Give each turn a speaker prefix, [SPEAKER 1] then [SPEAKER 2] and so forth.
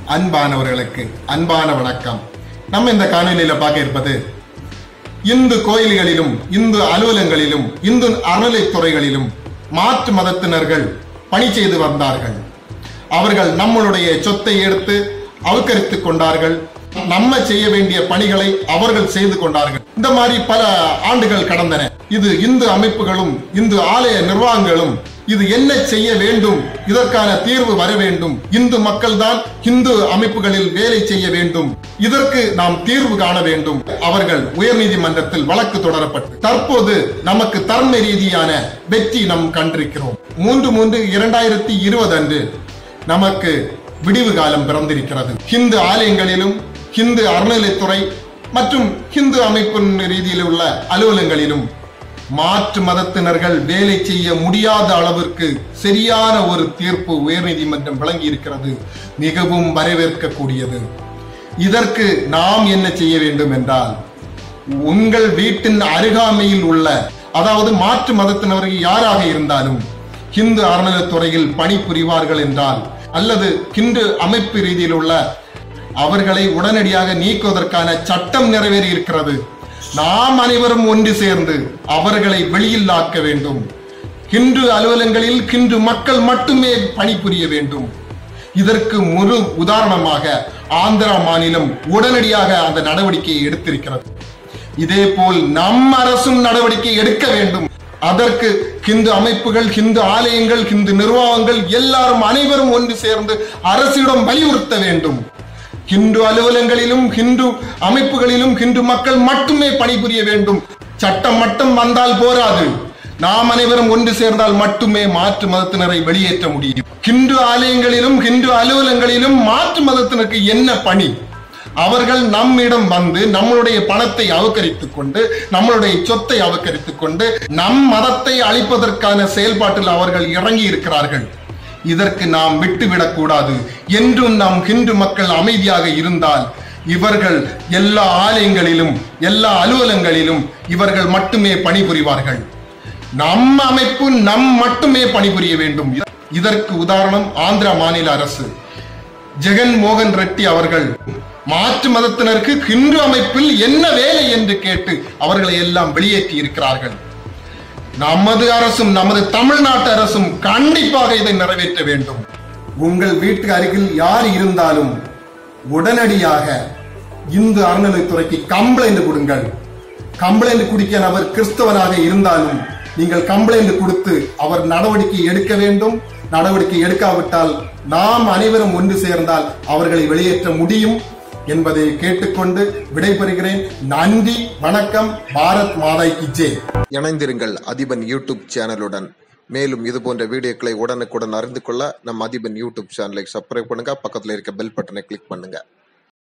[SPEAKER 1] அன்பானவர்களுக்கு அன்பான வணக்கம் நம்ம இந்த காணொலியில பார்க்க இருப்பது இந்து கோயில்களிலும் இந்து அலுவலங்களிலும் இந்து அறநிலைத்துறைகளிலும் மாற்று மதத்தினர்கள் பணி செய்து வந்தார்கள் அவர்கள் நம்மளுடைய சொத்தை எடுத்து அபகரித்துக் கொண்டார்கள் நம்ம செய்ய வேண்டிய பணிகளை அவர்கள் செய்து கொண்டார்கள் இந்த மாதிரி பல ஆண்டுகள் கடந்தன இது இந்து அமைப்புகளும் இந்து ஆலய நிர்வாகங்களும் இது என்ன செய்ய வேண்டும் இதற்கான தீர்வு வர வேண்டும் இந்து மக்கள் தான் இந்து அமைப்புகளில் வேலை செய்ய வேண்டும் இதற்கு நாம் தீர்வு காண வேண்டும் அவர்கள் உயர்நீதிமன்றத்தில் வழக்கு தொடரப்பட்டு தற்போது நமக்கு தர்ம ரீதியான வெற்றி நாம் கண்டிருக்கிறோம் மூன்று மூன்று இரண்டாயிரத்தி இருபது அன்று நமக்கு விடிவு காலம் பிறந்திருக்கிறது ஹிந்து ஆலயங்களிலும் ஹிந்து அறநிலைத்துறை மற்றும் ஹிந்து அமைப்பின் ரீதியில் உள்ள அலுவலங்களிலும் மாற்று மதத்தினர்கள் வேலை செய்ய முடியாத அளவிற்கு சரியான ஒரு தீர்ப்பு உயர்நீதிமன்றம் வழங்கி இருக்கிறது மிகவும் வரவேற்கக்கூடியது இதற்கு நாம் என்ன செய்ய வேண்டும் என்றால் உங்கள் வீட்டின் அருகாமையில் உள்ள அதாவது மாற்று மதத்தினர்கள் யாராக இருந்தாலும் ஹிந்து அறநிலைத்துறையில் பணிபுரிவார்கள் என்றால் அல்லது ஹிந்து அமைப்பு ரீதியில் உள்ள அவர்களை உடனடியாக நீக்குவதற்கான சட்டம் நிறைவேறி இருக்கிறது நாம் அனைவரும் ஒன்று சேர்ந்து அவர்களை வெளியில் ஆக்க வேண்டும் ஹிந்து அலுவலங்களில் ஹிந்து மக்கள் மட்டுமே பணிபுரிய வேண்டும் இதற்கு முழு உதாரணமாக ஆந்திரா மாநிலம் உடனடியாக அந்த நடவடிக்கையை எடுத்திருக்கிறது இதே போல் நம் அரசும் நடவடிக்கை எடுக்க வேண்டும் அதற்கு ஹிந்து அமைப்புகள் ஹிந்து ஆலயங்கள் ஹிந்து நிர்வாகங்கள் எல்லாரும் அனைவரும் ஒன்று சேர்ந்து அரசிடம் வலியுறுத்த வேண்டும் ஹிந்து அலுவலங்களிலும் ஹிந்து அமைப்புகளிலும் ஹிந்து மக்கள் மட்டுமே பணிபுரிய வேண்டும் சட்டம் மட்டும் வந்தால் போராது நாம் அனைவரும் ஒன்று சேர்ந்தால் மட்டுமே மாற்று மதத்தினரை வெளியேற்ற முடியும் ஹிந்து ஆலயங்களிலும் ஹிந்து அலுவலங்களிலும் மாற்று மதத்தினருக்கு என்ன பணி அவர்கள் நம்மிடம் வந்து நம்மளுடைய பணத்தை அபகரித்துக் கொண்டு நம்மளுடைய சொத்தை அபகரித்துக் கொண்டு நம் மதத்தை அழிப்பதற்கான செயல்பாட்டில் அவர்கள் இறங்கி இருக்கிறார்கள் இதற்கு நாம் விட்டுவிடக் கூடாது என்றும் நாம் ஹிந்து மக்கள் அமைதியாக இருந்தால் இவர்கள் எல்லா ஆலயங்களிலும் எல்லா அலுவலங்களிலும் இவர்கள் மட்டுமே பணிபுரிவார்கள் நம் அமைப்பு நம் மட்டுமே பணிபுரிய வேண்டும் இதற்கு உதாரணம் ஆந்திரா மாநில அரசு ஜெகன் மோகன் ரெட்டி அவர்கள் மாற்று மதத்தினருக்கு ஹிந்து அமைப்பில் என்ன வேலை என்று கேட்டு அவர்களை எல்லாம் வெளியேற்றி இருக்கிறார்கள் நமது அரசும் நமது தமிழ்நாட்டு அரசும் கண்டிப்பாக இதை நிறைவேற்ற வேண்டும் உங்கள் வீட்டு அருகில் யார் இருந்தாலும் உடனடியாக இந்து அறநிலைத்துறைக்கு கம்ப்ளைண்ட் கொடுங்கள் கம்ப்ளைண்ட் குடிக்க அவர் கிறிஸ்தவனாக இருந்தாலும் நீங்கள் கம்ப்ளைண்ட் கொடுத்து அவர் நடவடிக்கை எடுக்க வேண்டும் நடவடிக்கை எடுக்காவிட்டால் நாம் அனைவரும் ஒன்று சேர்ந்தால் அவர்களை வெளியேற்ற முடியும் என்பதை கேட்டுக்கொண்டு விடைபெறுகிறேன் நன்றி வணக்கம் பாரத் மாதாய் கி ஜெய்
[SPEAKER 2] இணைந்திருங்கள் அதிபன் யூடியூப் சேனலுடன் மேலும் இது போன்ற வீடியோக்களை உடனுக்குடன் அறிந்து கொள்ள நம் அதிபன் யூடியூப் சேனலை சப்ஸ்கிரைப் பண்ணுங்க பக்கத்தில் இருக்க பெல் பட்டனை கிளிக் பண்ணுங்க